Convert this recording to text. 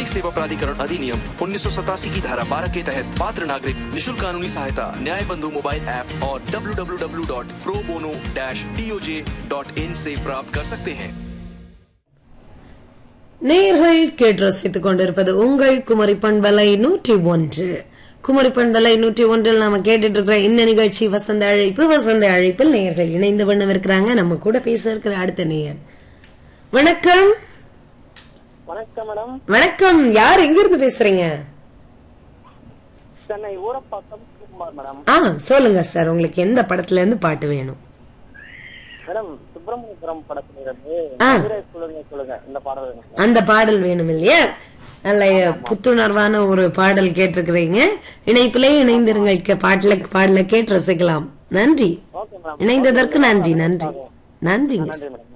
नागरिक सेवा प्राधिकरण अधिनियम उन्नीस की धारा 12 के तहत पात्र नागरिक निशुल्क कानूनी सहायता न्याय बंधु मोबाइल ऐप और www.probono-toj.in से प्राप्त कर सकते हैं நேர்கள் கேட்டு ரசித்துக் கொண்டிருப்பது உங்கள் குமரி பண்பலை நூற்றி ஒன்று குமரி பண்பலை நூற்றி ஒன்றில் நாம கேட்டுட்டு இருக்கிற இந்த நிகழ்ச்சி வசந்த அழைப்பு வசந்த அழைப்பில் நேயர்கள் இணைந்து வண்ணம் இருக்கிறாங்க நம்ம கூட பேச இருக்கிற அடுத்த நேயர் வணக்கம் வணக்கம் மேடம் வணக்கம் யார் எங்க இருந்து பேசுறீங்க சென்னை ஊரப்பாக்கம் சுகுமார் மேடம் ஆ சொல்லுங்க சார் உங்களுக்கு எந்த படத்துல இருந்து பாட்டு வேணும் மேடம் சுப்பிரமணியபுரம் படத்திலிருந்து ஆ. மதுரை சொல்லுங்க சொல்லுங்க இந்த பாடல் வேணும். அந்த பாடல் வேணும் இல்லையா நல்ல புத்துணர்வான ஒரு பாடல் கேட்டிருக்கிறீங்க இணைப்பிலே இணைந்திருங்கள் கே- பாடல பாடல கேட்டு ரசிக்கலாம் நன்றி ஓகே மேடம் இணைந்ததற்கு நன்றி நன்றி நன்றிங்க நன்றி மேடம்